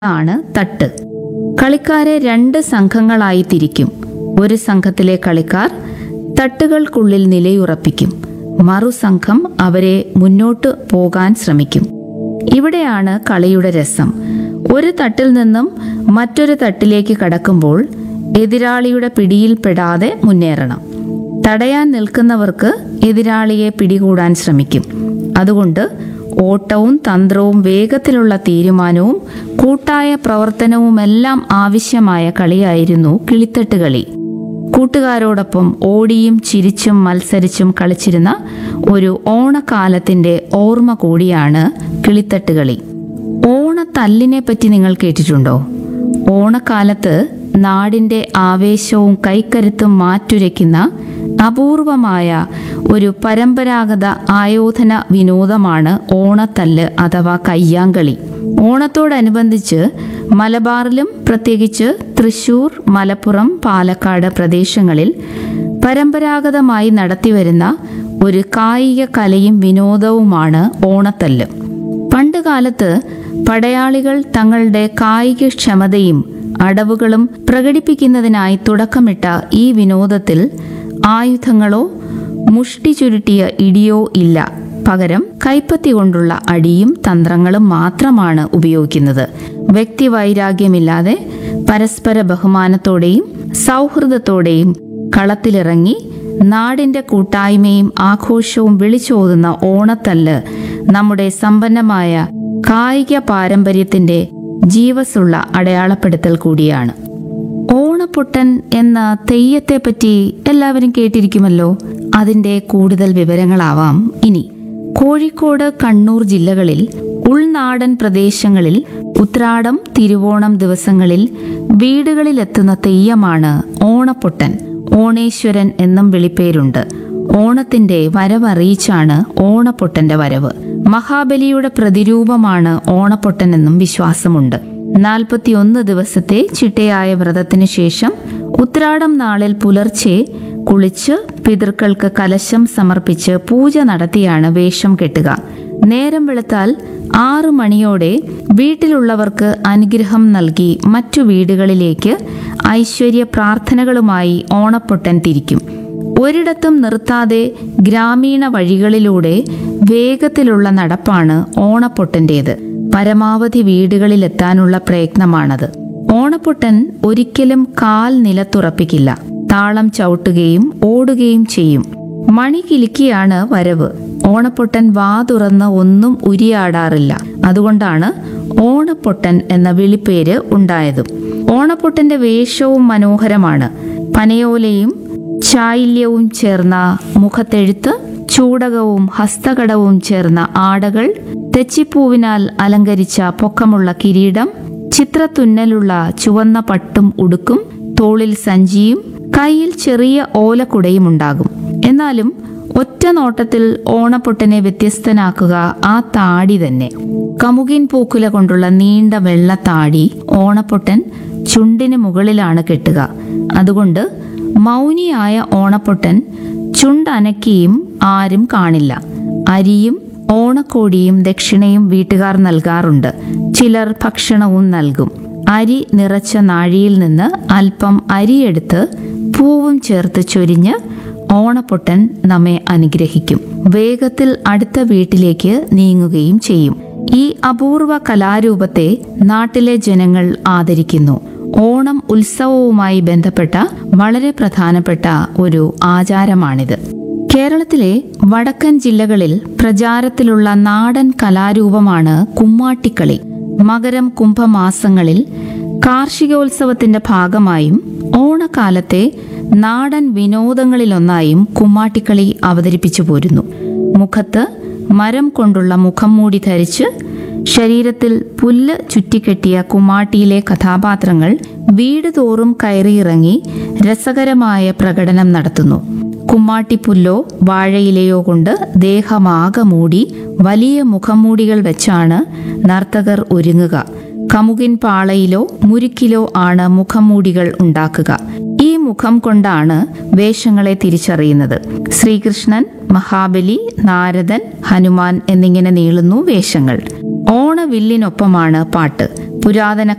ആണ് തട്ട് കളിക്കാരെ രണ്ട് സംഘങ്ങളായി തിരിക്കും ഒരു സംഘത്തിലെ കളിക്കാർ തട്ടുകൾക്കുള്ളിൽ നിലയുറപ്പിക്കും മറുസംഘം അവരെ മുന്നോട്ട് പോകാൻ ശ്രമിക്കും ഇവിടെയാണ് കളിയുടെ രസം ഒരു തട്ടിൽ നിന്നും മറ്റൊരു തട്ടിലേക്ക് കടക്കുമ്പോൾ എതിരാളിയുടെ പിടിയിൽപ്പെടാതെ മുന്നേറണം തടയാൻ നിൽക്കുന്നവർക്ക് എതിരാളിയെ പിടികൂടാൻ ശ്രമിക്കും അതുകൊണ്ട് ഓട്ടവും തന്ത്രവും വേഗത്തിലുള്ള തീരുമാനവും കൂട്ടായ പ്രവർത്തനവുമെല്ലാം ആവശ്യമായ കളിയായിരുന്നു കിളിത്തട്ട് കളി കൂട്ടുകാരോടൊപ്പം ഓടിയും ചിരിച്ചും മത്സരിച്ചും കളിച്ചിരുന്ന ഒരു ഓണക്കാലത്തിന്റെ ഓർമ്മ കൂടിയാണ് കിളിത്തട്ട് കളി ഓണത്തല്ലിനെ പറ്റി നിങ്ങൾ കേട്ടിട്ടുണ്ടോ ഓണക്കാലത്ത് നാടിന്റെ ആവേശവും കൈക്കരുത്തും മാറ്റുരയ്ക്കുന്ന അപൂർവമായ ഒരു പരമ്പരാഗത ആയോധന വിനോദമാണ് ഓണത്തല്ല് അഥവാ കയ്യാങ്കളി ഓണത്തോടനുബന്ധിച്ച് മലബാറിലും പ്രത്യേകിച്ച് തൃശൂർ മലപ്പുറം പാലക്കാട് പ്രദേശങ്ങളിൽ പരമ്പരാഗതമായി നടത്തിവരുന്ന ഒരു കായിക കലയും വിനോദവുമാണ് ഓണത്തല്ല് പണ്ട് കാലത്ത് പടയാളികൾ തങ്ങളുടെ കായികക്ഷമതയും അടവുകളും പ്രകടിപ്പിക്കുന്നതിനായി തുടക്കമിട്ട ഈ വിനോദത്തിൽ ആയുധങ്ങളോ മുഷ്ടി ചുരുട്ടിയ ഇടിയോ ഇല്ല പകരം കൈപ്പത്തി കൊണ്ടുള്ള അടിയും തന്ത്രങ്ങളും മാത്രമാണ് ഉപയോഗിക്കുന്നത് വ്യക്തിവൈരാഗ്യമില്ലാതെ പരസ്പര ബഹുമാനത്തോടെയും സൗഹൃദത്തോടെയും കളത്തിലിറങ്ങി നാടിന്റെ കൂട്ടായ്മയും ആഘോഷവും വിളിച്ചോതുന്ന ഓണത്തല്ല് നമ്മുടെ സമ്പന്നമായ കായിക പാരമ്പര്യത്തിന്റെ ജീവസുള്ള അടയാളപ്പെടുത്തൽ കൂടിയാണ് ഓണപ്പൊട്ടൻ എന്ന തെയ്യത്തെ പറ്റി എല്ലാവരും കേട്ടിരിക്കുമല്ലോ അതിന്റെ കൂടുതൽ വിവരങ്ങളാവാം ഇനി കോഴിക്കോട് കണ്ണൂർ ജില്ലകളിൽ ഉൾനാടൻ പ്രദേശങ്ങളിൽ ഉത്രാടം തിരുവോണം ദിവസങ്ങളിൽ വീടുകളിലെത്തുന്ന തെയ്യമാണ് ഓണപ്പൊട്ടൻ ഓണേശ്വരൻ എന്നും വിളിപ്പേരുണ്ട് ഓണത്തിന്റെ വരവറിയിച്ചാണ് ഓണപ്പൊട്ടന്റെ വരവ് മഹാബലിയുടെ പ്രതിരൂപമാണ് ഓണപ്പൊട്ടൻ എന്നും വിശ്വാസമുണ്ട് നാൽപ്പത്തിയൊന്ന് ദിവസത്തെ ചിട്ടയായ വ്രതത്തിനു ശേഷം ഉത്രാടം നാളിൽ പുലർച്ചെ കുളിച്ച് പിതൃക്കൾക്ക് കലശം സമർപ്പിച്ച് പൂജ നടത്തിയാണ് വേഷം കെട്ടുക നേരം വെളുത്താൽ ആറു മണിയോടെ വീട്ടിലുള്ളവർക്ക് അനുഗ്രഹം നൽകി മറ്റു വീടുകളിലേക്ക് ഐശ്വര്യ പ്രാർത്ഥനകളുമായി ഓണപ്പൊട്ടൻ തിരിക്കും ഒരിടത്തും നിർത്താതെ ഗ്രാമീണ വഴികളിലൂടെ വേഗത്തിലുള്ള നടപ്പാണ് ഓണപ്പൊട്ടന്റേത് പരമാവധി വീടുകളിലെത്താനുള്ള പ്രയത്നമാണത് ഓണപ്പൊട്ടൻ ഒരിക്കലും കാൽ നിലത്തുറപ്പിക്കില്ല താളം ചവിട്ടുകയും ഓടുകയും ചെയ്യും മണി കിലുക്കിയാണ് വരവ് ഓണപ്പൊട്ടൻ വാ തുറന്ന് ഒന്നും ഉരിയാടാറില്ല അതുകൊണ്ടാണ് ഓണപ്പൊട്ടൻ എന്ന വിളിപ്പേര് ഉണ്ടായതും ഓണപ്പൊട്ടന്റെ വേഷവും മനോഹരമാണ് പനയോലയും ചായില്യവും ചേർന്ന മുഖത്തെഴുത്ത് ചൂടകവും ഹസ്തകടവും ചേർന്ന ആടകൾ തെച്ചിപ്പൂവിനാൽ അലങ്കരിച്ച പൊക്കമുള്ള കിരീടം ചിത്രത്തുന്നലുള്ള ചുവന്ന പട്ടും ഉടുക്കും തോളിൽ സഞ്ചിയും കയ്യിൽ ചെറിയ ഓലക്കുടയും ഉണ്ടാകും എന്നാലും ഒറ്റ നോട്ടത്തിൽ ഓണപ്പൊട്ടനെ വ്യത്യസ്തനാക്കുക ആ താടി തന്നെ കമുകിൻ പൂക്കുല കൊണ്ടുള്ള നീണ്ട വെള്ള താടി ഓണപ്പൊട്ടൻ ചുണ്ടിന് മുകളിലാണ് കെട്ടുക അതുകൊണ്ട് മൗനിയായ ഓണപ്പൊട്ടൻ ചുണ്ടനക്കിയും ആരും കാണില്ല അരിയും ഓണക്കോടിയും ദക്ഷിണയും വീട്ടുകാർ നൽകാറുണ്ട് ചിലർ ഭക്ഷണവും നൽകും അരി നിറച്ച നാഴിയിൽ നിന്ന് അല്പം അരിയെടുത്ത് പൂവും ചേർത്ത് ചൊരിഞ്ഞ് ഓണപ്പൊട്ടൻ നമ്മെ അനുഗ്രഹിക്കും വേഗത്തിൽ അടുത്ത വീട്ടിലേക്ക് നീങ്ങുകയും ചെയ്യും ഈ അപൂർവ കലാരൂപത്തെ നാട്ടിലെ ജനങ്ങൾ ആദരിക്കുന്നു ഓണം ഉത്സവവുമായി ബന്ധപ്പെട്ട വളരെ പ്രധാനപ്പെട്ട ഒരു ആചാരമാണിത് കേരളത്തിലെ വടക്കൻ ജില്ലകളിൽ പ്രചാരത്തിലുള്ള നാടൻ കലാരൂപമാണ് കുമ്മാട്ടിക്കളി മകരം കുംഭമാസങ്ങളിൽ കാർഷികോത്സവത്തിന്റെ ഭാഗമായും ഓണക്കാലത്തെ നാടൻ വിനോദങ്ങളിലൊന്നായും കുമ്മാട്ടിക്കളി അവതരിപ്പിച്ചു പോരുന്നു മുഖത്ത് മരം കൊണ്ടുള്ള മുഖം മൂടി ധരിച്ച് ശരീരത്തിൽ പുല്ല് ചുറ്റിക്കെട്ടിയ കുമ്മാട്ടിയിലെ കഥാപാത്രങ്ങൾ വീട് തോറും കയറിയിറങ്ങി രസകരമായ പ്രകടനം നടത്തുന്നു കുമ്മാട്ടിപ്പുല്ലോ വാഴയിലയോ കൊണ്ട് ദേഹമാകെ മൂടി വലിയ മുഖംമൂടികൾ വെച്ചാണ് നർത്തകർ ഒരുങ്ങുക കമുകിൻ പാളയിലോ മുരുക്കിലോ ആണ് മുഖംമൂടികൾ ഉണ്ടാക്കുക ഈ മുഖം കൊണ്ടാണ് വേഷങ്ങളെ തിരിച്ചറിയുന്നത് ശ്രീകൃഷ്ണൻ മഹാബലി നാരദൻ ഹനുമാൻ എന്നിങ്ങനെ നീളുന്നു വേഷങ്ങൾ ഓണവില്ലിനൊപ്പമാണ് പാട്ട് പുരാതന